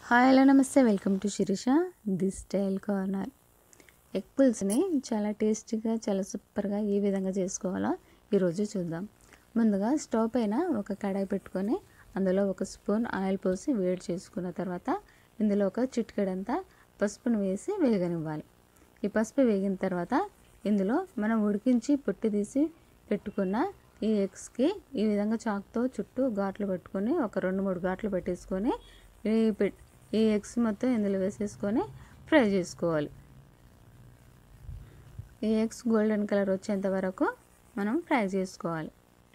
Hi hello నమస్తే welcome to Shirisha this style corner egg పుల్స్ని చాలా టేస్టీగా చాలా సూపర్గా ఏ విధంగా చేసుకోవాలో ఈరోజు చూద్దాం ముందుగా స్టవ్ పైన ఒక కడాయి పెట్టుకొని అందులో ఒక స్పూన్ ఆయిల్ పోసి వేడి చేసుకున్న తర్వాత ఇందులో ఒక చిటికెడంతా పసుపును వేసి వేగనివ్వాలి ఈ పసుపు వేగిన తర్వాత ఇందులో మనం ఉడికించి పొట్టి తీసి పెట్టుకున్న ఈ ఎగ్స్కి ఈ విధంగా చాకుతో చుట్టూ ఘాట్లు పెట్టుకొని ఒక రెండు మూడు ఘాట్లు పెట్టేసుకొని ఈ పెట్ ఈ ఎగ్స్ మొత్తం ఇందులో వేసేసుకొని ఫ్రై చేసుకోవాలి ఈ ఎగ్స్ గోల్డెన్ కలర్ వచ్చేంత వరకు మనం ఫ్రై చేసుకోవాలి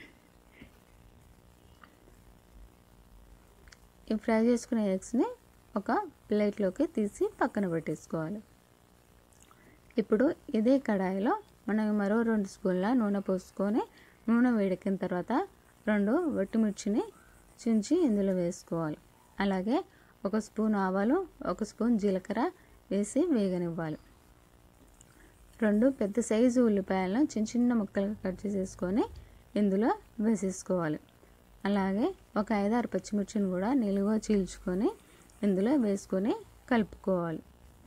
ఈ ఫ్రై చేసుకునే ఎగ్స్ని ఒక ప్లేట్లోకి తీసి పక్కన పెట్టేసుకోవాలి ఇప్పుడు ఇదే కడాయిలో మనం మరో రెండు స్పూన్ల నూనె పోసుకొని నూనె వేడెక్కిన తర్వాత రెండు వట్టిమిర్చిని చించి ఇందులో వేసుకోవాలి అలాగే ఒక స్పూన్ ఆవాలు ఒక స్పూన్ జీలకర్ర వేసి వేగనివ్వాలి రెండు పెద్ద సైజు ఉల్లిపాయలను చిన్న చిన్న ముక్కలుగా కట్ చేసేసుకొని ఇందులో వేసేసుకోవాలి అలాగే ఒక ఐదారు పచ్చిమిర్చిని కూడా నిలువ చీల్చుకొని ఇందులో వేసుకొని కలుపుకోవాలి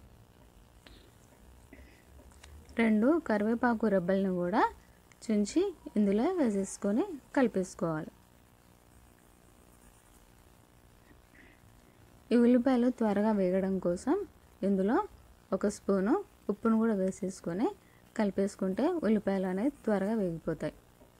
రెండు కరివేపాకు రెబ్బల్ని కూడా చుంచి ఇందులో వేసేసుకొని కలిపేసుకోవాలి ఈ ఉల్లిపాయలు త్వరగా వేగడం కోసం ఇందులో ఒక స్పూను ఉప్పును కూడా వేసేసుకొని కలిపేసుకుంటే ఉల్లిపాయలు అనేవి త్వరగా వేగిపోతాయి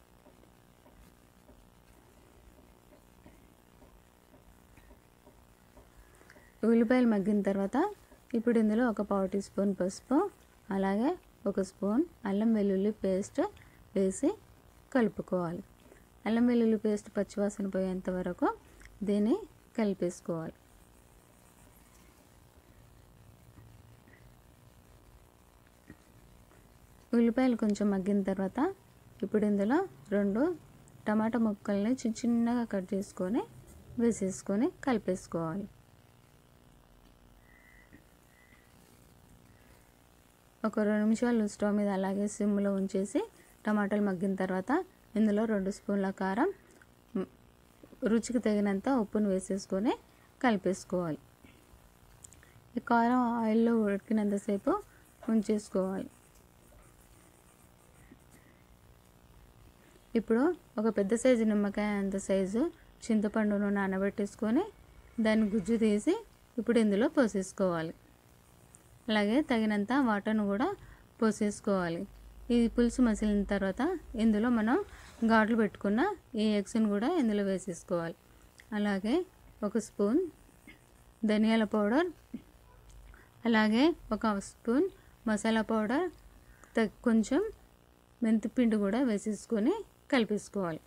ఉల్లిపాయలు మగ్గిన తర్వాత ఇప్పుడు ఇందులో ఒక పావు టీ స్పూన్ పసుపు అలాగే ఒక స్పూన్ అల్లం వెల్లుల్లి పేస్ట్ వేసి కలుపుకోవాలి అల్లం వెల్లుల్లి పేస్ట్ పచ్చివాసన పోయేంత వరకు దీన్ని కలిపేసుకోవాలి ఉల్లిపాయలు కొంచెం మగ్గిన తర్వాత ఇప్పుడు ఇందులో రెండు టమాటా ముక్కల్ని చిన్న చిన్నగా కట్ చేసుకొని వేసేసుకొని కలిపేసుకోవాలి ఒక రెండు నిమిషాలు స్టవ్ మీద అలాగే సిమ్లో ఉంచేసి టమాటాలు మగ్గిన తర్వాత ఇందులో రెండు స్పూన్ల కారం రుచికి తగినంత ఉప్పును వేసేసుకొని కలిపేసుకోవాలి ఈ కారం ఆయిల్లో ఉడికినంతసేపు ఉంచేసుకోవాలి ఇప్పుడు ఒక పెద్ద సైజు నిమ్మకాయ అంత సైజు చింతపండును నానబెట్టేసుకొని దాన్ని గుజ్జు తీసి ఇప్పుడు ఇందులో పోసేసుకోవాలి అలాగే తగినంత వాటర్ను కూడా పోసేసుకోవాలి ఈ పులుసు మసిలిన తర్వాత ఇందులో మనం ఘాట్లు పెట్టుకున్న ఈ ఎగ్స్ని కూడా ఇందులో వేసేసుకోవాలి అలాగే ఒక స్పూన్ ధనియాల పౌడర్ అలాగే ఒక స్పూన్ మసాలా పౌడర్ కొంచెం మెంతిపిండి కూడా వేసేసుకొని కలిపేసుకోవాలి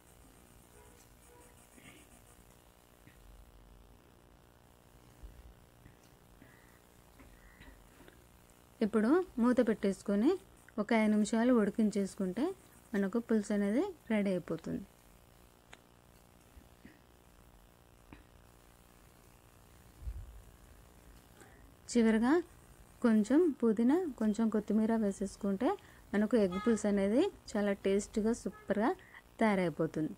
ఇప్పుడు మూత పెట్టేసుకొని ఒక ఐదు నిమిషాలు ఉడికించేసుకుంటే మనకు పులుసు అనేది రెడీ అయిపోతుంది చివరిగా కొంచెం పుదీనా కొంచెం కొత్తిమీర వేసేసుకుంటే మనకు ఎగ్ పులుసు అనేది చాలా టేస్ట్గా సూపర్గా తయారైపోతుంది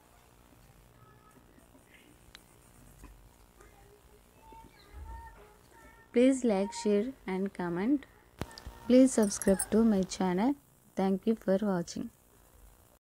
Please like, share and comment. Please subscribe to my channel. Thank you for watching.